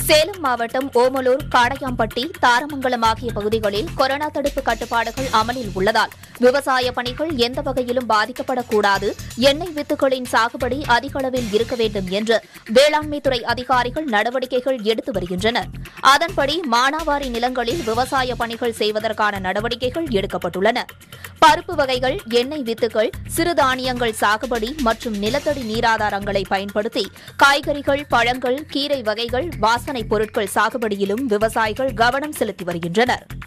சேலம் மாவட்டம் ஓமலூர் காடையாம்பட்டி தாரமங்கலம் ஆகிய பகுதிகளில் கொரோனா தடுப்பு கட்டுப்பாடுகள் அமலில் உள்ளதால் விவசாய பணிகள் எந்த வகையிலும் பாதிக்கப்படக்கூடாது எண்ணெய் வித்துகளின் சாகுபடி அதிக அளவில் இருக்க வேண்டும் என்று வேளாண்மைத்துறை அதிகாரிகள் நடவடிக்கைகள் எடுத்து வருகின்றனர் அதன்படி மானாவாரி நிலங்களில் விவசாய பணிகள் செய்வதற்கான நடவடிக்கைகள் எடுக்கப்பட்டுள்ளன பருப்பு வகைகள் எண்ணெய் வித்துகள் சிறுதானியங்கள் சாகுபடி மற்றும் நிலத்தடி நீராதாரங்களை பயன்படுத்தி காய்கறிகள் பழங்கள் கீரை வகைகள் வாசனைப் பொருட்கள் சாகுபடியிலும் விவசாயிகள் கவனம் செலுத்தி வருகின்றனர்